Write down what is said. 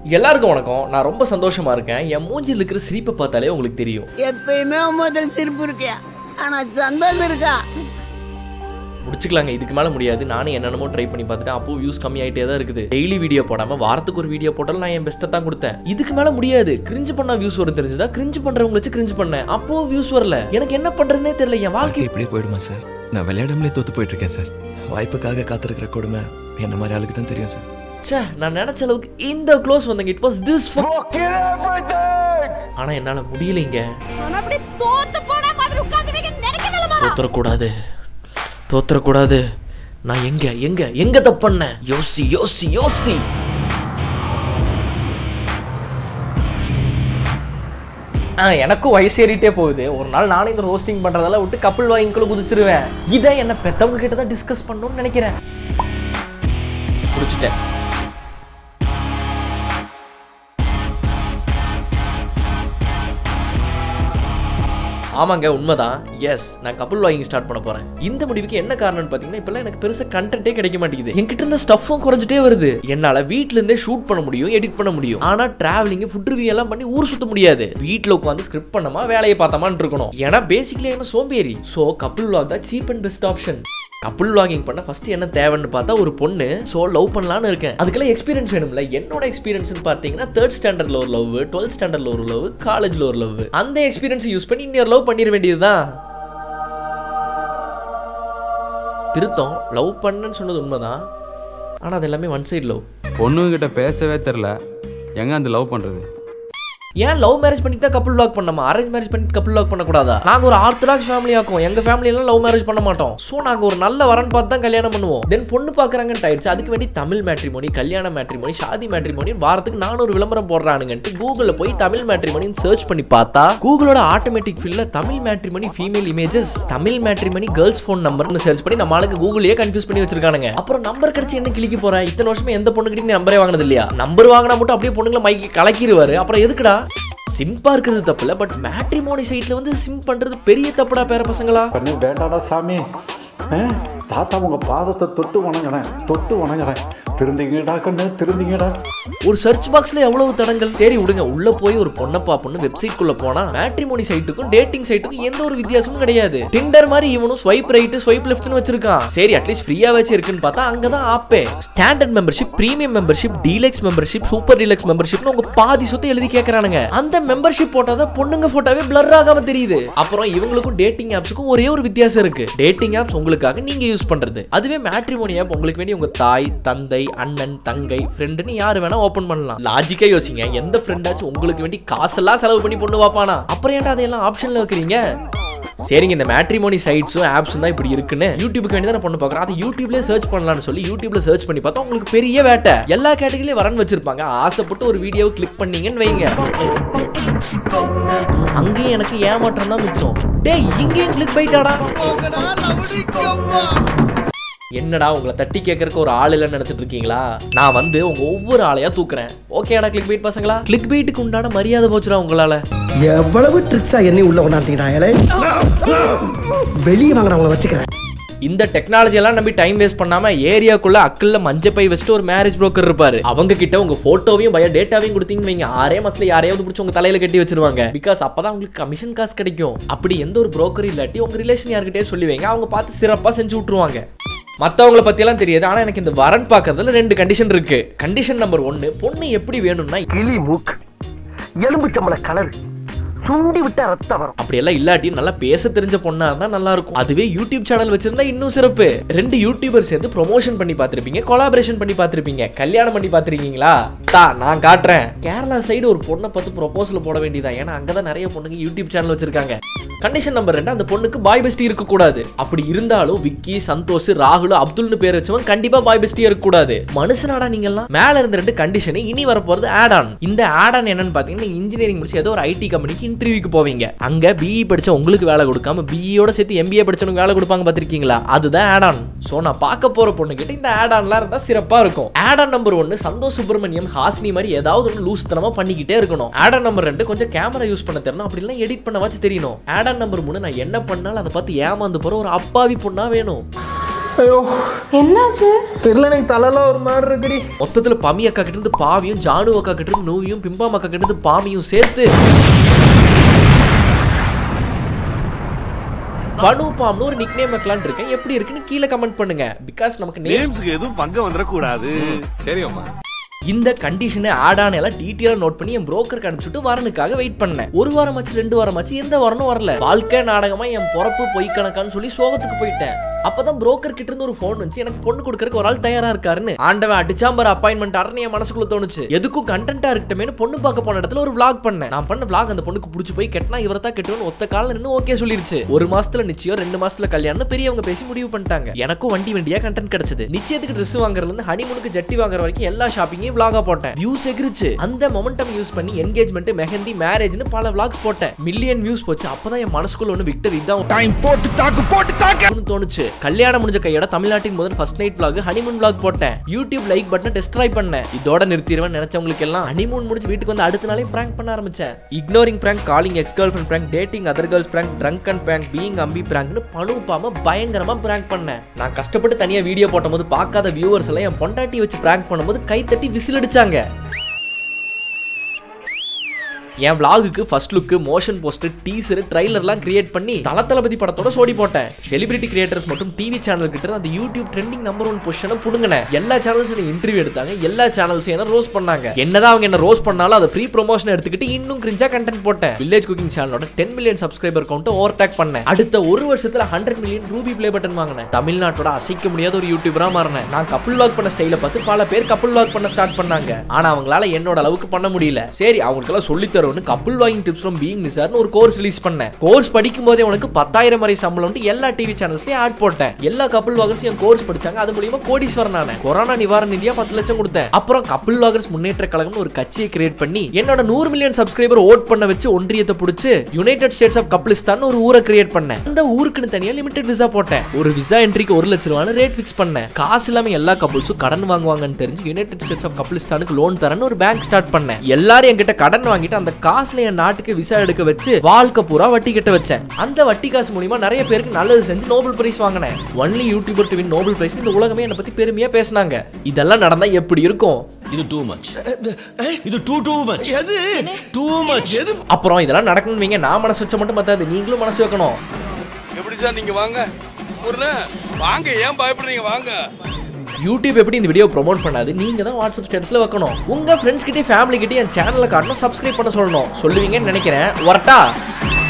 எல்லாருக்கும் வணக்கம் நான் ரொம்ப சந்தோஷமா இருக்கேன் என் மூஞ்சில் இருக்கிற சிரிப்பை பார்த்தாலே உங்களுக்கு தெரியும் எப்பயுமே முதல் சிரிப்பு இருக்கு ஆனா சந்தோஷம் இருக்கா முடிச்சுக்கலாங்க இதுக்கு மேல முடியாது நானும் என்னென்னமோ ட்ரை பண்ணி பார்த்துட்டேன் அப்போ வியூஸ் கம்மியாயிட்டே தான் இருக்குது டெய்லி வீடியோ போடாம வாரத்துக்கு ஒரு வீடியோ போட்டாலும் நான் என் பெஸ்ட்டை தான் கொடுத்தேன் இதுக்கு மேல முடியாது கிரிஞ்சு பண்ணா வியூஸ் வரும் தெரிஞ்சதா கிரிஞ்சு பண்றவங்க வச்சு கிரிஞ்சு பண்ணேன் அப்போ வியூஸ் வரல எனக்கு என்ன பண்றதுனே தெரியல என் வாழ்க்கை வாழ்க்கை இப்படியே போயிடுமா சார் நான் விளையாடாமலே தோத்து போயிட்டு இருக்கேன் சார் வாய்ப்புக்காக காத்திருக்கிற கொடுமை என்ன மாதிரி ஆளுக்கு தான் தெரியும் சார் ச்சே நான் நினைச்ச அளவுக்கு இந்த க்ளோஸ் வந்தங்க இட் வாஸ் திஸ் ஆனா என்னால முடியலைங்க அப்படி தோத்து போன மாதிரி உட்கார்ந்து நினைக்கவே இல்ல தோத்துறக்கூடாது தோத்துறக்கூடாது நான் எங்க எங்க எங்க தப்பு பண்ணேன் யோசி யோசி யோசி ஆ எனக்கும் வயசு ஏறிட்டே போகுது ஒரு நாள் நானும் இந்த ரோஸ்டிங் பண்றதெல்லாம் விட்டு கப்பல் வாங்கிக்குள்ள குதிச்சிருவேன் இதை என்ன பெத்தவங்க கிட்ட தான் டிஸ்கஸ் பண்ணணும்னு நினைக்கிறேன் குடிச்சிட்டேன் ஆமாங்க உண்மைதான் எஸ் நான் கப்பல் வாங்கிங் ஸ்டார்ட் பண்ண போறேன் இந்த முடிவுக்கு என்ன காரணம்னு பாத்தீங்கன்னா இப்பெல்லாம் எனக்கு பெருசா கண்டென்ட்டே கிடைக்க மாட்டேங்குது என்கிட்ட இருந்த ஸ்டஃப்பும் குறைஞ்சிட்டே வருது என்னால வீட்ல இருந்தே ஷூட் பண்ண முடியும் எடிட் பண்ண முடியும் ஆனா டிராவலிங் ஃபுட் ரிவ்யூ எல்லாம் பண்ணி ஊர் சுத்த முடியாது வீட்ல உட்காந்து ஸ்கிரிப்ட் பண்ணமா வேலையை பார்த்தமான்னு இருக்கணும் ஏன்னா பேசிக்கலி என்ன சோம்பேறி சோ கப்பல் vlog தான் cheap and best option couple vlogging பண்ண ஃபர்ஸ்ட் என்ன தேவைன்னு பார்த்தா ஒரு பொண்ணு ஸோ லவ் பண்ணலான்னு இருக்கேன் அதுக்கெல்லாம் எக்ஸ்பீரியன்ஸ் வேணும்ல என்னோட எக்ஸ்பீரியன்ஸ்னு பார்த்தீங்கன்னா தேர்ட் ஸ்டாண்டர்ட்ல ஒரு லவ் டுவெல்த் ஸ்டாண்டர்ட்ல ஒரு லவ் காலேஜ்ல ஒரு லவ் அந்த எக்ஸ்பீரியன்ஸ் யூஸ் பண்ணி இன்னொரு லவ் பண்ணிட வேண்டியதுதான் திருத்தம் லவ் பண்ணேன்னு சொன்னது உண்மைதான் ஆனால் அது எல்லாமே ஒன் சைடு லவ் பொண்ணுங்கிட்ட பேசவே தெரில எங்க அந்த லவ் பண்றது ஏன் லவ் மேரேஜ் பண்ணிட்டு தான் கப்புள் லாக் பண்ணமா அரேஞ்ச் மேரேஜ் பண்ணிட்டு கப்புள் லாக் பண்ணக்கூடாதா நாங்க ஒரு ஆர்த்தடாக்ஸ் ஃபேமிலி ஆக்கும் எங்க ஃபேமிலி எல்லாம் லவ் மேரேஜ் பண்ண மாட்டோம் சோ நாங்க ஒரு நல்ல வரன் பார்த்து தான் கல்யாணம் பண்ணுவோம் தென் பொண்ணு பாக்குறாங்கன்னு ஆயிடுச்சு அதுக்கு வேண்டி Tamil matrimony Kalyana matrimony Shaadi matrimony வாரத்துக்கு நானூறு விளம்பரம் போடுறானுங்கன்ட்டு கூகுள்ல போய் தமிழ் மேட்ரிமோனின்னு சர்ச் பண்ணி பார்த்தா கூகுளோட ஆட்டோமேட்டிக் ஃபீல்ட்ல Tamil matrimony female images Tamil matrimony girls phone நம்பர்னு சர்ச் பண்ணி நம்ம ஆளுக்கு கூகுளையே கன்ஃபியூஸ் பண்ணி வச்சிருக்கானுங்க அப்புறம் நம்பர் கிடைச்சு என்ன கிளிக்க போறேன் இத்தனை வருஷமா எந்த பொண்ணுகிட்ட நம்பரே வாங்கினது இல்லையா நம்பர் வாங்கினா மட்டும் அப்படியே பொண்ணுங்களை மைக்கு கலக்கிடுவாரு அப்புறம் எதுக்குடா சிம்பா இருக்கிறது தப்பு இல்ல பட் மேட்ரிமோனி சைட்ல வந்து சிம் பண்றது பெரிய தப்புடா பேர பசங்களா பண்ணி வேண்டாடா சாமி ஆ, தாத்தா உங்க பாதத்தை தொட்டு வணங்குறேன் தொட்டு வணங்குறேன் திருந்திங்கடா கண்ணு திருந்திங்கடா ஒரு சர்ச் பாக்ஸ்ல எவ்வளவு தடங்கள் சரி விடுங்க உள்ள போய் ஒரு பொண்ணை பாப்போம்னு வெப்சைட் குள்ள போனா மேட்ரிமோனி சைட்டுக்கும் டேட்டிங் சைட்டுக்கும் எந்த ஒரு வித்தியாசமும் கிடையாது டிண்டர் மாதிரி இவனும் ஸ்வைப் ரைட் ஸ்வைப் லெஃப்ட்னு வச்சிருக்கான் சரி அட்லீஸ்ட் ஃப்ரீயா வச்சு இருக்குன்னு பார்த்தா அங்கதான் ஆப்பே standard membership premium membership deluxe membership super deluxe மெம்பர்ஷிப்னு உங்க பாதி சொத்தை எழுதி கேக்குறானுங்க அந்த மெம்பர்ஷிப் போட்டாதான் பொண்ணுங்க போட்டோவே பிளர் ஆகாம தெரியுது அப்புறம் இவங்களுக்கும் டேட்டிங் ஆப்ஸுக்கும் ஒரே ஒரு வித்தியாசம் இருக்கு டேட்டிங் ஆப்ஸ் உங்களுக்காக நீங்க யூஸ் பண்றது அதுவே மேட்ரிமோனி ஆப் உங்களுக்கு வேண்டி உங்க தாய் தந்தை அண்ணன் தங்கை ஃப்ரெண்டுன்னு யாரு வேணா ஓபன் பண்ணலாம் லாஜிக்கா யோசிங்க எந்த ஃப்ரெண்டாச்சும் உங்களுக்கு வேண்டி காசெல்லாம் செலவு பண்ணி பொண்ணு வாப்பானா அப்புறம் ஏன்டா அதையெல்லாம் ஆப்ஷன்ல வைக்கிறீங்க சரிங்க இந்த மேட்ரிமோனி சைட்ஸும் ஆப்ஸும் தான் இப்படி இருக்குன்னு யூடியூபுக்கு வேண்டி தான் நான் பொண்ணு பார்க்குறேன் அதை யூடியூப்லேயே சர்ச் பண்ணலாம்னு சொல்லி யூடியூப்ல சர்ச் பண்ணி பார்த்தா உங்களுக்கு பெரிய வேட்டை எல்லா கேட்டகரியிலையும் வரன் வச்சிருப்பாங்க ஆசைப்பட்டு ஒரு வீடியோவை கிளிக் பண்ணீங்கன்னு வைங்க அங்கேயும் எனக்கு ஏமாற்றம் தான் மிச்சம் டேய் இங்கேயும் கிளிக் பைட்டாடா என்னடா உங்களை தட்டி கேட்கறக்கு ஒரு ஆள் இல்லைன்னு நினைச்சிட்டு இருக்கீங்களா நான் வந்து உங்க ஒவ்வொரு ஆளையா தூக்குறேன் ஓகேடா கிளிக் பைட் பசங்களா கிளிக் பைட்டுக்கு உண்டான மரியாதை போச்சுடா உங்களால எவ்வளவு ட்ரிக்ஸா என்னை உள்ள கொண்டாந்தீங்கடா வெளியே வாங்கடா உங்களை வச்சுக்கிறேன் இந்த டெக்னாலஜி எல்லாம் நம்பி டைம் வேஸ்ட் பண்ணாம ஏரியாக்குள்ள அக்கல்ல மஞ்ச பை வச்சுட்டு ஒரு மேரேஜ் புரோக்கர் இருப்பாரு அவங்க கிட்ட உங்க போட்டோவையும் பயோ டேட்டாவையும் கொடுத்தீங்கன்னு வைங்க ஆறே மாசத்துல யாரையாவது பிடிச்சி உங்க தலையில கட்டி வச்சிருவாங்க பிகாஸ் அப்பதான் உங்களுக்கு கமிஷன் காசு கிடைக்கும் அப்படி எந்த ஒரு புரோக்கர் இல்லாட்டி உங்க ரிலேஷன் யார்கிட்டயே சொல்லி வைங்க அவங்க பார்த்து சிறப்பா செஞ்சு விட்டுருவாங்க மத்தவங்கள பத்தி எல்லாம் தெரியாது ஆனா எனக்கு இந்த வரன் பார்க்கறதுல ரெண்டு கண்டிஷன் இருக்கு கண்டிஷன் நம்பர் ஒன்னு பொண்ணு எப்படி வேணும்னா கிளி மூக்கு எலும்பு சம்பள கலர் சுண்டி விட்டா ரத்தம் வரும் அப்படியெல்லாம் இல்லாட்டி நல்லா பேச தெரிஞ்ச பொண்ணா இருந்தா நல்லா இருக்கும் அதுவே யூடியூப் சேனல் வச்சிருந்தா இன்னும் சிறப்பு ரெண்டு யூடியூபர் சேர்ந்து ப்ரொமோஷன் பண்ணி பார்த்திருப்பீங்க கொலாபரேஷன் பண்ணி பார்த்திருப்பீங்க கல்யாணம் பண்ணி பார்த்திருக்கீங்களா தா நான் காட்டுறேன் கேரளா சைடு ஒரு பொண்ணை பார்த்து ப்ரொபோசல் போட வேண்டியதா ஏன்னா அங்கதான் நிறைய பொண்ணுங்க யூடியூப் சேனல் வச்சிருக்காங்க கண்டிஷன் நம்பர் ரெண்டு அந்த பொண்ணுக்கு பாய் பெஸ்டி இருக்க கூடாது அப்படி இருந்தாலும் விக்கி சந்தோஷ் ராகுல் அப்துல்னு பேர் வச்சவன் கண்டிப்பா பாய் பெஸ்டியா இருக்க கூடாது மனுஷனாடா நீங்க எல்லாம் மேல இருந்த ரெண்டு கண்டிஷன் இனி வரப்போறது ஆட் ஆன் இந்த ஆட் ஆன் என்னன்னு பாத்தீங்கன்னா இன்ஜினியரிங் முடிச்சு ஏதோ ஒரு ஐடி கம்பெனிக்கு இன்டர்வியூக்கு போவீங்க அங்க பிஇ படிச்ச உங்களுக்கு வேலை கொடுக்காம பிஇயோட சேர்த்து எம்பிஏ படிச்சவனுக்கு வேலை கொடுப்பாங்க பாத்திருக்கீங்களா அதுதான் ஆட் ஆன் சோ நான் பார்க்க போற பொண்ணு கிட்ட இந்த ஆட் ஆன்லாம் இருந்தா சிறப்பா இருக்கும் ஆட் ஆன் நம்பர் ஒன்னு சந்தோஷ் சுப்பிரமணியம் ஹாசினி மாதிரி ஏதாவது ஒன்று லூஸ் தனமா பண்ணிக்கிட்டே இருக்கணும் ஆட் ஆன் நம்பர் ரெண்டு கொஞ்சம் கேமரா யூஸ் பண்ண தெரியணும் அப்படி எல்லாம் எடிட் பண்ண வச்சு தெரியணும் ஆட் ஆன் நம்பர் மூணு நான் என்ன பண்ணாலும் அதை பார்த்து ஏமாந்து போற ஒரு அப்பாவி பொண்ணா வேணும் ஐயோ என்னாச்சு தெரியல எனக்கு தலைலாம் ஒரு மாதிரி இருக்குடி மொத்தத்துல பமி அக்கா கிட்ட இருந்து பாவியும் ஜானு அக்கா கிட்ட இருந்து நூவியும் பிம்பாம் அக்கா கிட்ட இருந்து பாமியும் சேர்த்து பனு பாம்னு ஒரு நிக் நேம் வைக்கலாம்னு இருக்கேன் எப்படி இருக்குன்னு கீழே கமெண்ட் பண்ணுங்க பிகாஸ் நமக்கு நேம் நேம்ஸ்க்கு எதுவும் பங்கம் வந்துடக்கூடாது சரி அம்மா இந்த கண்டிஷனை ஆட் ஆன எல்லாம் டீட்டெயிலாக நோட் பண்ணி என் புரோக்கருக்கு அனுப்பிச்சுட்டு வரனுக்காக வெயிட் பண்ணேன் ஒரு வாரம் ஆச்சு ரெண்டு வாரம் ஆச்சு எந்த வாரமும் வரல வாழ்க்கை நாடகமா என் பொறப்பு பொய் கணக்கான்னு சொல்லி சோகத்துக்கு போயிட்டேன் அப்பதான் புரோக்கர் கிட்ட இருந்து ஒரு ஃபோன் வந்துச்சு எனக்கு பொண்ணு கொடுக்கறதுக்கு ஒரு ஆள் தயாரா இருக்காருன்னு ஆண்டவன் அடிச்சாம்பர் அப்பாயின்மெண்ட் ஆர்டர் என் மனசுக்குள்ள தோணுச்சு எதுக்கும் கண்டென்ட்டா இருக்கட்டுமேனு பொண்ணு பார்க்க போன இடத்துல ஒரு vlog பண்ணேன் நான் பண்ண vlog அந்த பொண்ணுக்கு பிடிச்சி போய் கெட்டினா இவரை தான் கெட்டுவன் ஒத்த காலம் நின்று ஓகே சொல்லிருச்சு ஒரு மாசத்துல நிச்சயம் ரெண்டு மாசத்துல கல்யாணம் பெரியவங்க பேசி முடிவு பண்ணிட்டாங்க எனக்கும் வண்டி வண்டியா கண்டென்ட் கிடைச்சது நிச்சயத்துக்கு ட்ரெஸ் வாங்குறதுல இருந்து ஹனிமூனுக்கு ஜட்டி வாங்குற வரைக்கும் எல்லா ஷாப்பிங்கையும் vlog-ஆ போட்டேன் வியூஸ் எகிருச்சு அந்த மொமெண்டம் யூஸ் பண்ணி என்கேஜ்மெண்ட் மெஹந்தி மேரேஜ்னு பல vlogs போட்டேன் மில்லியன் வியூஸ் போச்சு அப்பதான் என் மனசுக்குள்ள ஒன்று விக்டர் இதான் டைம் போட்டு தாக்கு போட்டு தாக்கு தோணுச்சு கல்யாணம் முடிஞ்ச கையோட தமிழ்நாட்டின் முதல் first night vlog honeymoon vlog போட்டேன் யூடியூப் லைக் பட்டனை டெஸ்ட் ட்ரை பண்ணேன் இதோட நிறுத்திடுவேன் நினைச்சவங்களுக்கு எல்லாம் ஹனிமூன் முடிஞ்சு வீட்டுக்கு வந்து அடுத்த நாளே பிராங்க் பண்ண ஆரம்பிச்சேன் ignoring prank calling ex girlfriend prank dating other girls prank drunk and prank being Ambi பிராங்க்னு பணுப்பாம பயங்கரமா பிராங்க் பண்ணேன் நான் கஷ்டப்பட்டு தனியா வீடியோ போடும்போது பார்க்காத வியூவர்ஸ் எல்லாம் என் பொண்டாட்டி வச்சு பிராங்க் பண்ணும்போது கை தட்டி விசில் அடிச்சாங்க என் vlogக்கு first look motion poster teaser ட்ரைலர்லாம் கிரியேட் பண்ணி தல தளபதி படத்தோட சோடி போட்டேன் செலிபிரிட்டி கிரியேட்டர்ஸ் மட்டும் டிவி சேனல் கிட்ட இருந்து அந்த யூடியூப் ட்ரெண்டிங் நம்பர் ஒன் பொசிஷனை புடுங்கினேன் எல்லா சேனல்ஸ் இன்டர்வியூ எடுத்தாங்க எல்லா சேனல்ஸ் என்ன ரோஸ் பண்ணாங்க என்னதான் அவங்க என்ன ரோஸ் பண்ணாலும் அதை ஃப்ரீ ப்ரொமோஷன் எடுத்துக்கிட்டு இன்னும் கிரிஞ்சா கண்டென்ட் போட்டேன் வில்லேஜ் குக்கிங் சேனலோட ten million subscriber count over take பண்ணேன் அடுத்த ஒரு வருஷத்துல hundred million ruby play button வாங்கினேன் தமிழ்நாட்டோட அசைக்க முடியாத ஒரு யூடியூபரா மாறினேன் நான் கப்புள் லாக் பண்ண ஸ்டைல பார்த்து பல பேர் கப்புள் லாக் பண்ண ஸ்டார்ட் பண்ணாங்க ஆனா அவங்களால என்னோட அளவுக்கு பண்ண முடியல சரி அவங்களுக்கெல்லாம் சொல்லி தரும்னு couple walking tips from being நிசார்னு ஒரு கோர்ஸ் ரிலீஸ் பண்ணேன் கோர்ஸ் படிக்கும் போதே உனக்கு பத்தாயிரம் வரை சம்பளம்ட்டு எல்லா டிவி சேனல்ஸ்லயும் ஆட் போட்டேன் எல்லா கப்புள் வாகர்ஸ் என் கோர்ஸ் படிச்சாங்க அது மூலியமா கோடீஸ்வரன் நான் கொரோனா நிவாரண நிதியா பத்து லட்சம் கொடுத்தேன் அப்புறம் கப்புள் வாகர்ஸ் முன்னேற்ற கழகம்னு ஒரு கட்சியை கிரியேட் பண்ணி என்னோட நூறு மில்லியன் சப்ஸ்கிரைபர் ஓட் பண்ண வச்சு ஒன்றியத்தை பிடிச்சு யுனைடெட் ஸ்டேட்ஸ் ஆஃப் கப்ளிஸ்தான் ஒரு ஊரை கிரியேட் பண்ணேன் அந்த ஊருக்குன்னு தனியா லிமிடெட் விசா போட்டேன் ஒரு விசா என்ட்ரிக்கு ஒரு லட்ச ரூபான்னு ரேட் ஃபிக்ஸ் பண்ணேன் காசு இல்லாம எல்லா கப்புள்ஸும் கடன் வாங்குவாங்கன்னு தெரிஞ்சு யுனைடெட் ஸ்டேட்ஸ் ஆஃப் கப்ளிஸ்தானுக்கு லோன் தரேன்னு ஒரு பேங்க் ஸ்டார்ட் பண்ணேன் எல்லாரும் என்கிட்ட கடன் வாங்கிட்டு அந்த காசுல என் நாட்டுக்கு விசா எடுக்க வச்சு வாழ்க்கை பூரா வட்டி கட்ட வச்சேன் அந்த வட்டி காசு மூலியமா நிறைய பேருக்கு நல்லது செஞ்சு நோபல் பிரைஸ் வாங்கினேன் only YouTuber to win Nobel prize இந்த உலகமே என்னை பத்தி பெருமையா பேசினாங்க இதெல்லாம் நடந்தா எப்படி இருக்கும் இது டூ மச் இது டூ டூ மச் எது டூ மச் எது அப்புறம் இதெல்லாம் நடக்கணும்னு வைங்க நான் மனசு வச்ச மட்டும் பத்தாது நீங்களும் மனசு வைக்கணும் எப்படி சார் நீங்க வாங்க ஒரு வாங்க ஏன் பயப்படுறீங்க வாங்க யூடியூப் எப்படி இந்த வீடியோ ப்ரோமோட் பண்ணாது நீங்க தான் வாட்ஸ்அப் ஸ்டேட்டஸ்ல வைக்கணும் உங்க ஃப்ரெண்ட்ஸ் கிட்டே ஃபேமிலி கிட்டே என் சேனலை காட்டணும் சப்ஸ்கிரைப் பண்ண சொல்லணும் சொல்லுவீங்கன்னு நினைக்கிறேன் வரட்டா